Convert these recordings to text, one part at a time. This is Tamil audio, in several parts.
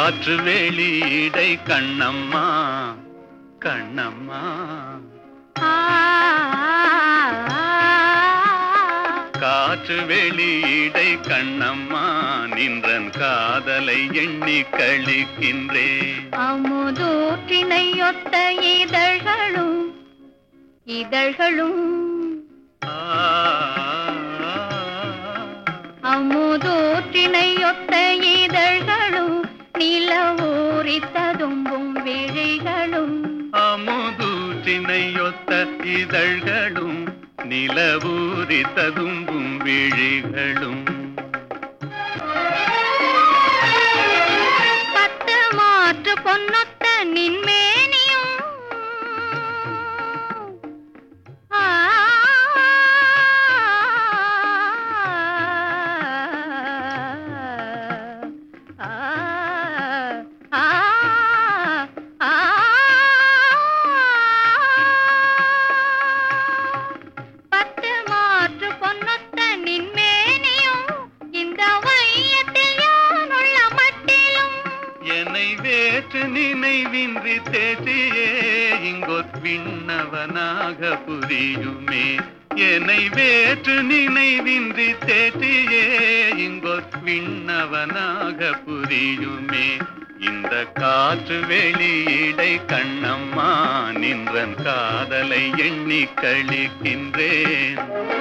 காற்று வெளியிடை கண்ணம்மா கண்ணம்மா காற்று வெளியிடை கண்ணம்மா நின்றன் காதலை எண்ணி கழிக்கின்றேன் அமுதூற்றினையொத்த இதழ்களும் இதழ்களும் ஆ, அமுதூற்றினையொத்த இதழ்களும் நிலவூரி ததும்பும் விழிகளும் அமுதூற்றினையொத்த இதழ்களும் நிலவூரி ததும்பும் விழிகளும் பத்து மாற்று பொன்னொத்த நின்மேனியும் ஆ, ஆ, ஆ, ஆ, பத்து மாற்று பொன்னொத்த நின்மேனியும் இந்த வையத்தில் யானுள்ள மட்டிலும் என்னை வேற்று நினைவின்றி தேற்றியே இங்கொத் விண்ணவனாக புரியுமே என்னை வேற்று நினைவின்றி தேற்றியே இங்கொத் விண்ணவனாக புரியுமே இந்த காற்று வெளியிடை கண்ணம்மா நின்றன் காதலை எண்ணி கழிக்கின்றேன்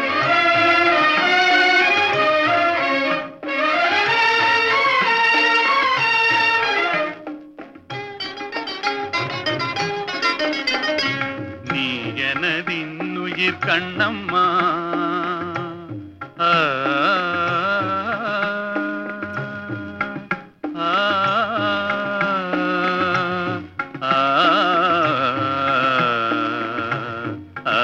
நீ எனதின்னுயிர் கண்ணம்மா ஆ, ஆ, ஆ, ஆ,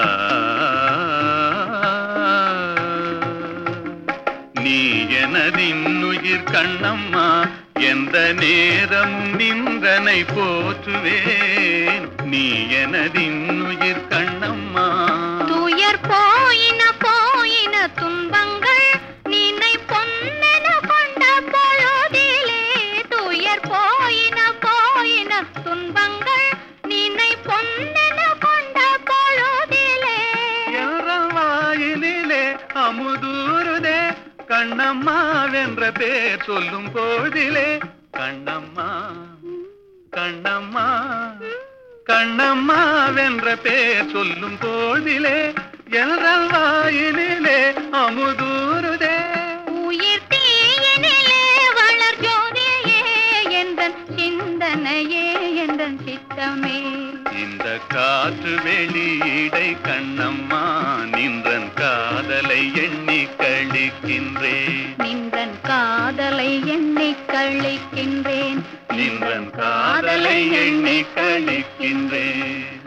நீ எனதின்னுயிர் கண்ணம்மா எந்த நேரமும் நின்றனை போற்றுவேன் நீ எனதின்னுயிர் கண்ணம்மா துயர் போயின போயின துன்பங்கள் நினை பொன்னென கொண்ட பொழுதிலே துயர் போயின போயின துன்பங்கள் நினை பொன்னென கொண்ட பொழுதிலே என்ற வாயிலே அமுதூருதே கண்ணம்மா வென்ற பேர் சொல்லும் போதிலே கண்ணம்மா கண்ணம்மா கண்ணம்மா வென்ற பேர் சொல்லும் போதிலே என்ற வாயிலே அமுதூருதே உயிர் தீயினிலே வளர் ஜோதியே எந்தன் சிந்தனையே எந்தன் சித்தமே இந்த காற்று வெளியிடை கண்ணம்மா நின்றன் காதலை எண்ணி கழிக்கின்றேன் நின்றன் காதலை எண்ணி கழிக்கின்றேன் நின்றன் காதலை எண்ணி கழிக்கின்றேன்